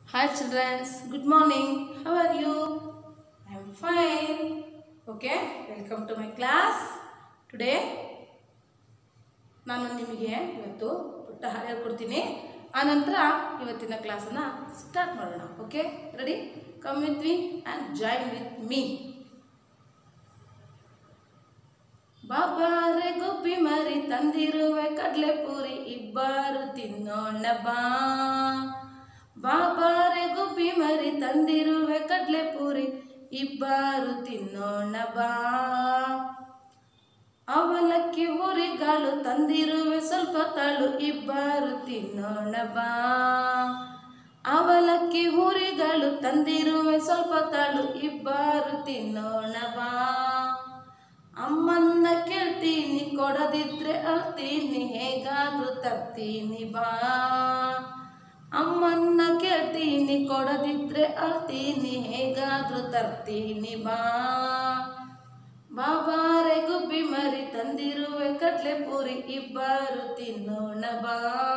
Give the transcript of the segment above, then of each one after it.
Hi children, good morning. How are you? I am fine. Okay, welcome to my class. Today ನಾನು ನಿಮಗೆ ಇವತ್ತು ಪುಟ್ಟ ಹಾಡು ಹೇಳ್ಕೊಡ್ತೀನಿ ಆನಂತರ ಇವತ್ತಿನ ಕ್ಲಾಸನ್ನು ಸ್ಟಾರ್ಟ್ ಮಾಡೋಣ okay ready come with me and join with me ಬಾಬಾರೆ ಗುಬ್ಬಿ ಮರಿ ತಂದಿರುವೆ ಕಡ್ಲೆ ಪೂರಿ ಇಬ್ಬರು ತಿನ್ನೋಣ ಬಾ ಬಾಬಾರೆ ಗುಬ್ಬಿ ಮರಿ ತಂದಿರುವೆ ಕಡ್ಲೆ ಪೂರಿ ಇಬ್ಬರು ತಿನ್ನೋಣ ಬಾ ಅವಲಕ್ಕಿ ಹುರಿಗಾಳು ತಂದಿರುವೆ ಸ್ವಲ್ಪ ತಾಳು ಇಬ್ಬರು ತಿನ್ನೋಣ ಬಾ ಅವಲಕ್ಕಿ ಹುರಿಗಾಳು ತಂದಿರುವೆ ಸ್ವಲ್ಪ ತಾಳು ಇಬ್ಬರು ತಿನ್ನೋಣ ಬಾ ಅಮ್ಮನ್ನ ಕೇಳ್ತೀನಿ ಕೊಡದಿದ್ರೆ ಅಳ್ತೀನಿ ಹೇಗಾದ್ರೂ ತರ್ತೀನಿ ಬಾ ಅಮ್ಮನ್ನ ಕೇಳ್ತೀನಿ ಕೊಡದಿದ್ರೆ ಅಳ್ತೀನಿ ಹೇಗಾದ್ರೂ ತರ್ತೀನಿ ಬಾ ಬಾಬಾರೆ ಗುಬ್ಬಿ ಮರಿ ತಂದಿರುವೆ ಕಡ್ಲೆ ಪೂರಿ ಇಬ್ಬರು ತಿನ್ನೋಣ ಬಾ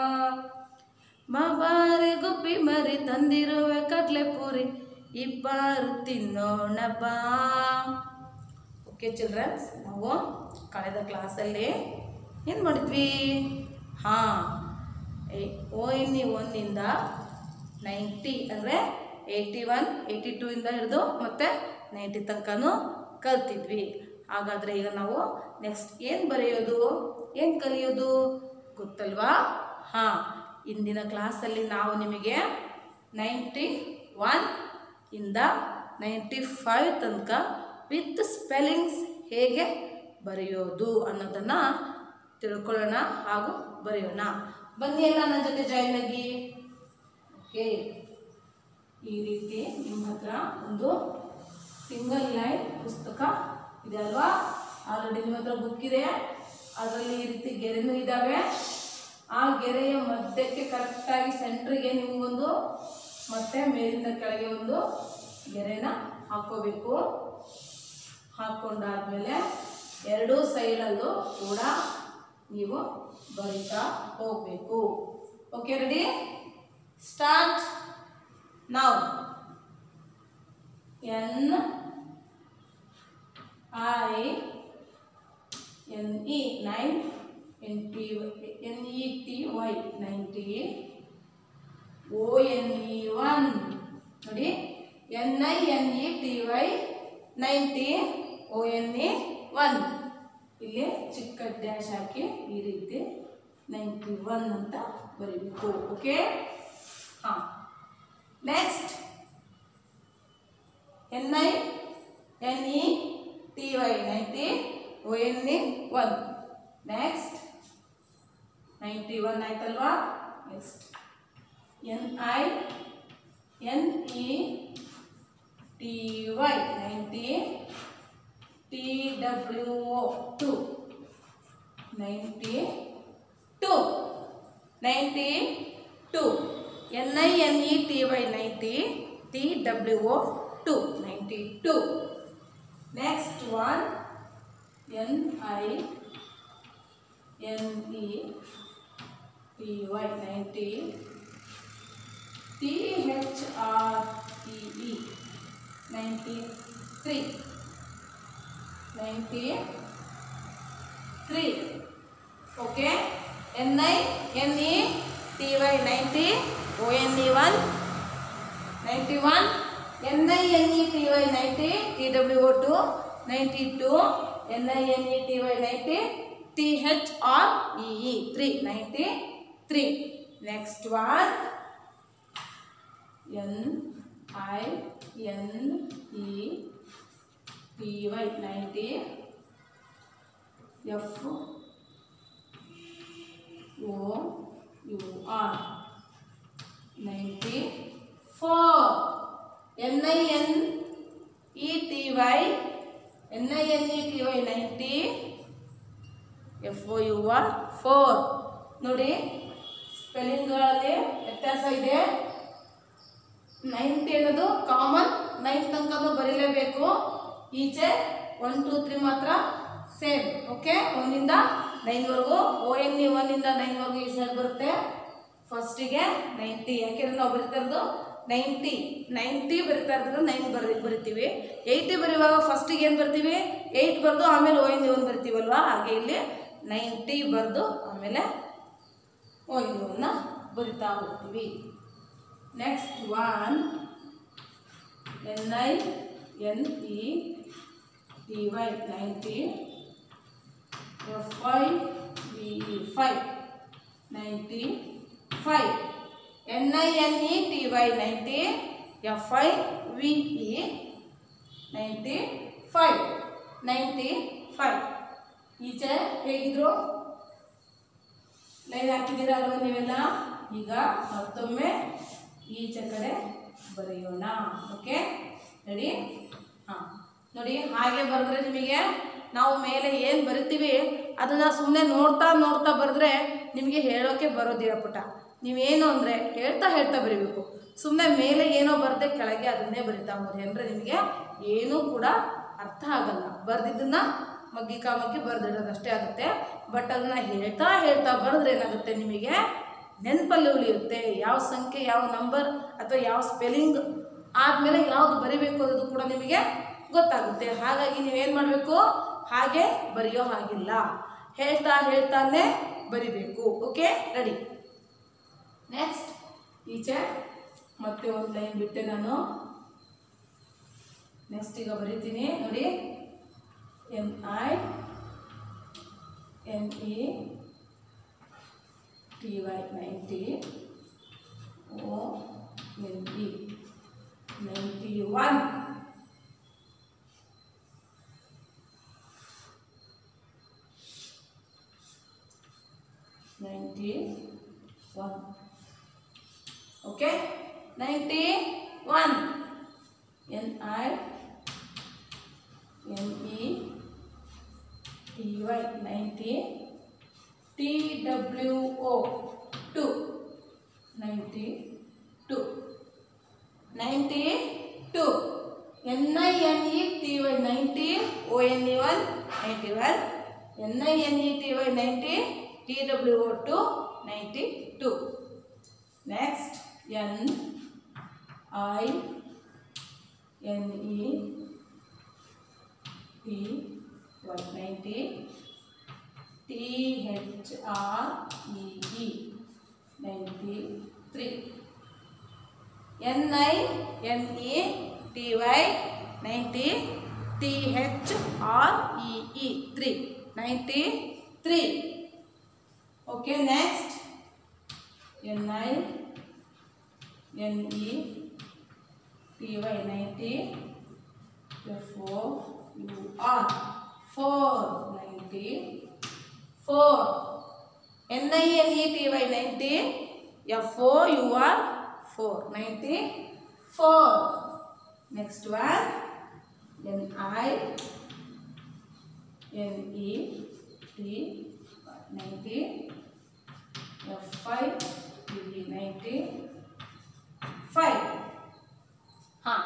ಬಾಬಾರೆ ಗುಬ್ಬಿ ಮರಿ ತಂದಿರುವೆ ಕಡ್ಲೆ ಪೂರಿ ಇಬ್ಬರು ತಿನ್ನೋಣ ಬಾ ಓಕೆ ಚಿಲ್ಡ್ರನ್ಸ್ ನಾವು ಕಳೆದ ಕ್ಲಾಸಲ್ಲಿ ಏನು ಮಾಡಿದ್ವಿ ಹಾಂ ಓ ಎನ್ ಇ ಒನ್ನಿಂದ ನೈಂಟಿ ಅಂದರೆ ಏಯ್ಟಿ ಒನ್ ಏಯ್ಟಿ ಟೂ ಇಂದ ಹಿಡಿದು ಮತ್ತು ನೈಂಟಿ ತನಕನೂ ಕಲ್ತಿದ್ವಿ ಹಾಗಾದರೆ ಈಗ ನಾವು ನೆಕ್ಸ್ಟ್ ಏನು ಬರೆಯೋದು ಏನು ಕಲಿಯೋದು ಗೊತ್ತಲ್ವಾ ಹಾಂ ಇಂದಿನ ಕ್ಲಾಸಲ್ಲಿ ನಾವು ನಿಮಗೆ ನೈಂಟಿ ಒನ್ ಇಂದ ನೈಂಟಿ ಫೈವ್ ತನಕ ವಿತ್ ಸ್ಪೆಲ್ಲಿಂಗ್ಸ್ ಹೇಗೆ ಬರೆಯೋದು ಅನ್ನೋದನ್ನು ತಿಳ್ಕೊಳ್ಳೋಣ ಹಾಗೂ ಬರೆಯೋಣ ಬನ್ನಿ ಎಲ್ಲ ನನ್ನ ಜೊತೆ ಜಾಯಿನ್ ಆಗಿ ಓಕೆ ಈ ರೀತಿ ನಿಮ್ಮ ಹತ್ರ ಒಂದು ಸಿಂಗಲ್ ಲೈನ್ ಪುಸ್ತಕ ಇದೆ ಅಲ್ವಾ ಆಲ್ರೆಡಿ ನಿಮ್ಮ ಹತ್ರ ಬುಕ್ ಇದೆ ಅದರಲ್ಲಿ ಈ ರೀತಿ ಗೆರೆನೂ ಇದ್ದಾವೆ ಆ ಗೆರೆಯ ಮಧ್ಯಕ್ಕೆ ಕರೆಕ್ಟಾಗಿ ಸೆಂಟ್ರಿಗೆ ನಿಮಗೊಂದು ಮತ್ತೆ ಮೇಲಿಂದ ಕೆಳಗೆ ಒಂದು ಗೆರೆನ ಹಾಕೋಬೇಕು ಹಾಕ್ಕೊಂಡಾದ್ಮೇಲೆ ಎರಡೂ ಸೈಡಲ್ಲೂ ಕೂಡ ನೀವು ಬರಿತಾ ಹೋಗಬೇಕು ಓಕೆ ರೆಡಿ ಸ್ಟಾರ್ಟ್ ನಾವು N I N E nine N T N E T Y ninety O N E one ನೋಡಿ N I N E T Y ninety O N E one ಇಲ್ಲಿ ಚಿಕ್ಕ ಡ್ಯಾಶ್ ಹಾಕಿ ಈ ರೀತಿ ninety one ಅಂತ ಬರೀಬೇಕು okay ಹಾಂ next N I N E T Y ninety O N E one next ninety one ಆಯ್ತಲ್ವಾ next N I N E T Y ninety T W O two ninety two ninety two N I N E T Y ninety T W O two ninety two next one N I N E T Y ninety T H R E E ninety three ninety three okay N I N E T Y ninety O N E one ninety one N I N E T Y ninety T W O two ninety two N I N E T Y ninety T H R E E three ninety three next one N I N E T Y ninety F O U R ninety four N I N E T Y N I N E T Y ninety F O you R four ನೋಡಿ ಸ್ಪೆಲ್ಲಿಂಗ್ಗಳಲ್ಲಿ ವ್ಯತ್ಯಾಸ ಇದೆ ninety ಅನ್ನೋದು common nine ತನಕನೂ ಬರೀಲೇಬೇಕು ಈಚೆ one two three ಮಾತ್ರ same okay ಒಂದಿಂದ ನೈನ್ವರೆಗೂ ಓ ಎನ್ ಇ ಒನ್ನಿಂದ ನೈನ್ವರೆಗೂ ಈ ಸೈಡ್ ಬರುತ್ತೆ ಫಸ್ಟಿಗೆ ನೈಂಟಿ ಯಾಕೆಂದ್ರೆ ನಾವು ಬರಿತಾ ಇರೋದು ನೈಂಟಿ ನೈಂಟಿ ಬರಿತಾ ಇರ್ತದೆ ನೈನ್ ಬರಿ ಬರಿತೀವಿ ಏಯ್ಟಿ ಬರೆಯುವಾಗ ಫಸ್ಟಿಗೆ ಏನು ಬರ್ತೀವಿ ಏಯ್ಟ್ ಬರೆದು ಆಮೇಲೆ ಓ ಎನ್ ಒಂದು ಬರ್ತೀವಲ್ವಾ ಹಾಗೆ ಇಲ್ಲಿ ನೈಂಟಿ ಬರೆದು ಆಮೇಲೆ ಓ ಎನ್ ಬರಿತಾ ಹೋಗ್ತೀವಿ next one N I N E T Y ninety F I V E five ninety five N I N E T Y ninety F I V E ninety five ninety five ಈಚೆ ಹೇಗಿದ್ರು line ಹಾಕಿದ್ದೀರಾ ಅಲ್ವಾ ನೀವೆಲ್ಲ ಈಗ ಮತ್ತೊಮ್ಮೆ ಈಚೆ ಕಡೆ ಬರೆಯೋಣ ಓಕೆ ರೆಡಿ ಹಾಂ ನೋಡಿ ಹಾಗೆ ಬರೆದ್ರೆ ನಿಮಗೆ ನಾವು ಮೇಲೆ ಏನು ಬರಿತೀವಿ ಅದನ್ನು ಸುಮ್ಮನೆ ನೋಡ್ತಾ ನೋಡ್ತಾ ಬರೆದ್ರೆ ನಿಮಗೆ ಹೇಳೋಕ್ಕೆ ಬರೋದಿಲ್ಲ ಪುಟ ನೀವೇನು ಅಂದರೆ ಹೇಳ್ತಾ ಹೇಳ್ತಾ ಬರೀಬೇಕು ಸುಮ್ಮನೆ ಮೇಲೆ ಏನೋ ಬರದೆ ಕೆಳಗೆ ಅದನ್ನೇ ಬರಿತಾ ಹೋದ್ರಿ ಅಂದರೆ ನಿಮಗೆ ಏನೂ ಕೂಡ ಅರ್ಥ ಆಗಲ್ಲ ಬರೆದಿದ್ದನ್ನ ಮಗ್ಗಿ ಕಾಮಗ್ಗಿ ಬರೆದಿಡೋದಷ್ಟೇ ಆಗುತ್ತೆ ಬಟ್ ಅದನ್ನು ಹೇಳ್ತಾ ಹೇಳ್ತಾ ಬರೆದ್ರೆ ಏನಾಗುತ್ತೆ ನಿಮಗೆ ನೆನಪಲ್ಲಿ ಉಳಿಯುತ್ತೆ ಯಾವ ಸಂಖ್ಯೆ ಯಾವ ನಂಬರ್ ಅಥವಾ ಯಾವ ಸ್ಪೆಲ್ಲಿಂಗ್ ಆದಮೇಲೆ ಯಾವುದು ಬರಿಬೇಕು ಅನ್ನೋದು ಕೂಡ ನಿಮಗೆ ಗೊತ್ತಾಗುತ್ತೆ ಹಾಗಾಗಿ ನೀವೇನು ಮಾಡಬೇಕು ಹಾಗೆ ಬರೆಯೋ ಹಾಗಿಲ್ಲ ಹೇಳ್ತಾ ಹೇಳ್ತಾನೆ ಬರಿಬೇಕು ಓಕೆ ರೆಡಿ ನೆಕ್ಸ್ಟ್ ಈಚೆ ಮತ್ತೆ ಒಂದು ಲೈನ್ ಬಿಟ್ಟೆ ನಾನು ನೆಕ್ಸ್ಟ್ ಈಗ ಬರಿತೀನಿ ನೋಡಿ N I N E T Y ninety O N E ninety one ninety one okay ninety one N I N E T Y ninety T W O two ninety two ninety two N I N E T Y ninety O N E one ninety one N I N E T Y ninety T W O two ninety two next N I N E T Y ninety T H R E E ninety three N I N E T Y ninety T H R E E three ninety three okay next N I N E T Y ninety F O U R four ninety four N I N E T Y ninety F O U R four ninety four next one N I N E T ninety F I T ninety five ಹಾಂ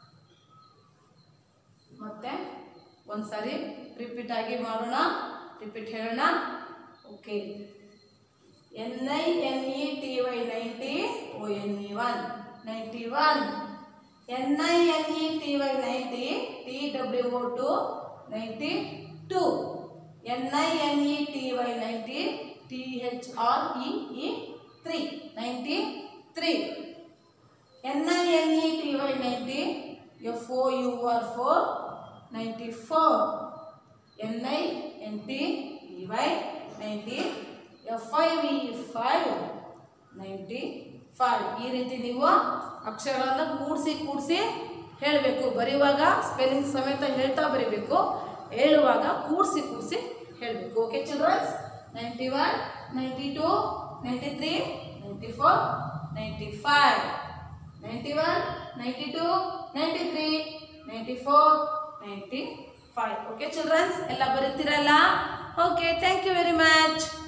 ಮತ್ತೆ ಒಂದ್ಸರಿ repeat ಆಗಿ ಮಾಡೋಣ repeat ಹೇಳೋಣ okay N I N E T Y ninety O N E one ninety one N I N E T Y ninety T W O two ninety two N I N E T Y ninety T H R E E three ninety three N I N E T Y ninety F O U R four ninety four N I N T E Y ninety F I V five ninety five ಈ ರೀತಿ ನೀವು ಅಕ್ಷರಗಳನ್ನು ಕೂಡಿಸಿ ಕೂಡಿಸಿ ಹೇಳಬೇಕು ಬರೆಯುವಾಗ spelling ಸಮೇತ ಹೇಳ್ತಾ ಬರೀಬೇಕು ಹೇಳುವಾಗ ಕೂಡಿಸಿ ಕೂಡಿಸಿ ಹೇಳಬೇಕು okay childrens ninety one ninety two ninety three ninety four ninety five ninety one ninety two ninety three ninety four ninety five okay childrens ಎಲ್ಲ ಬರೀತೀರಲ್ಲ okay thank you very much